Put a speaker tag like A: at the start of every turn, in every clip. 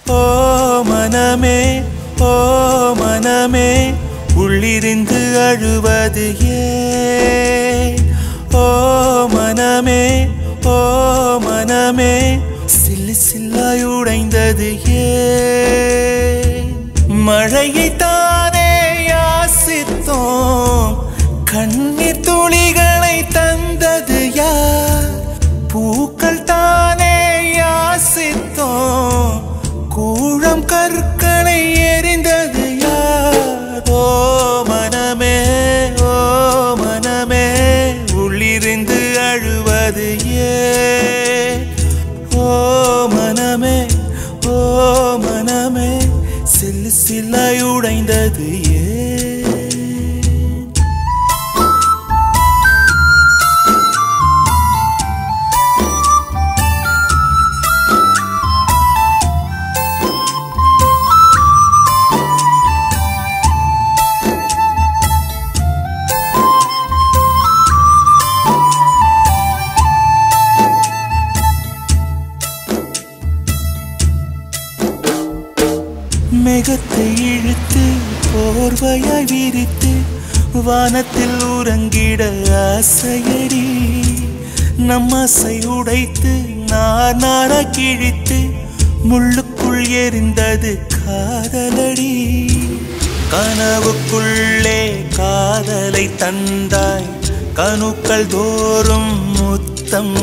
A: ஓ மனமே ஓ மனமே உள்ளிருந்து அழுவது ஏன் ஓ மனமே ஓ மனமே சில்லு சில்லாய் உடைந்தது ஏன் மழையை தானே யாசித்தோம் கண்ணீர் துளிகளை தந்தது யார் பூக்கள் தானே யாசித்தோம் கூழம் கற்களை எரிந்தது யார் ஓ மனமே ஓ மனமே உள்ளிருந்து அழுவது ஏன் ஓ மனமே ஓ மனமே சில்லு சில்லாய் உடைந்தது ஏன் மேகத்தை இழுத்து போர்வையாய் விரித்து வானத்தில் உறங்கிட ஆசையடி நம் ஆசை உடைத்து நார் நாரா கிழித்து முள்ளுக்குள் எரிந்தது காதலடி கனவுக்குள்ளே காதலை தந்தாய் கணுக்கள் தோறும் முத்தம்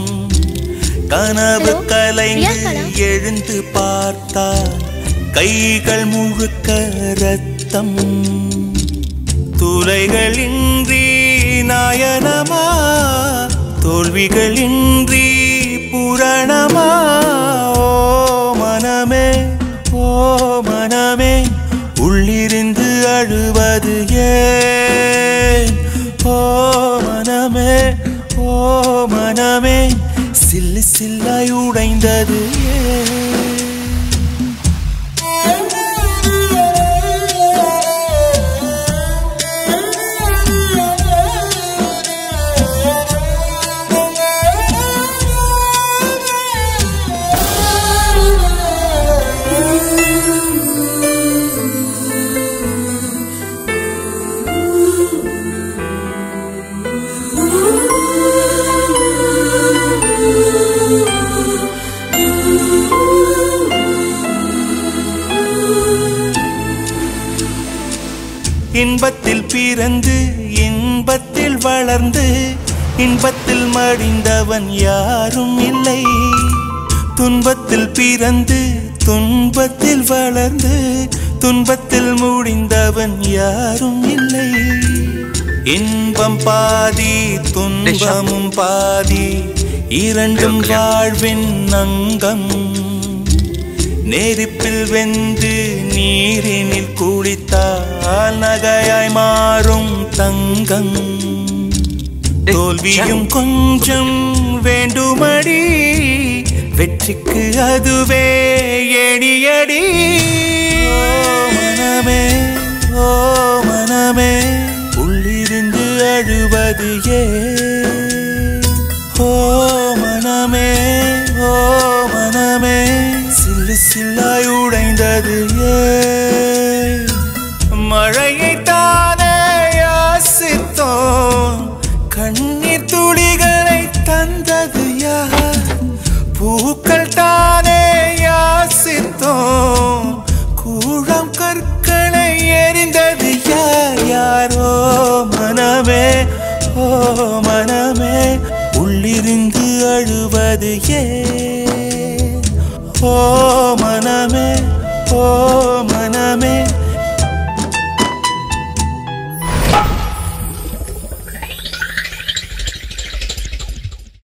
A: கனவு
B: Hello?
A: கலைந்து
B: பிரியாங்களா?
A: எழுந்து பார்த்தால் கைகள் முழுக்க ரத்தம் துளைகளின்றி நாயனமா தோல்விகளின்றி புரணமா ஓ மனமே ஓ மனமே உள்ளிருந்து அழுவது ஏன் ஓ மனமே ஓ மனமே சில்லு சில்லாய் உடைந்தது ஏன் இன்பத்தில் பிறந்து இன்பத்தில் வளர்ந்து இன்பத்தில் மடிந்தவன் யாரும் இல்லை துன்பத்தில் பிறந்து துன்பத்தில் வளர்ந்து துன்பத்தில் முடிந்தவன் யாரும் இல்லை இன்பம் பாதி துன்பமும் பாதி இரண்டும் வாழ்வின் அங்கம் நெருப்பில் வெந்து நீரினில் குளித்தால் நகையாய் மாறும் தங்கம் தோல்வியும் கொஞ்சம் வேண்டுமடி வெற்றிக்கு அதுவே எடியடி ஓ மனமே ஓ மனமே உள்ளிருந்து அழுவது ஏன் ஓ மனமே ஓ மனமே சில்லு சில்லாய் உடைந்தது ஏன் மழையை தானே யாசித்தோம் கண்ணீர் துளிகளை தந்தது யார் பூக்கள் தானே யாசித்தோம் கூழம் கற்களை எரிந்தது யார் யாரோ மனமே ஓ மனமே உள்ளிருந்து அழுவது ஏன் ஓ மனமே ஓ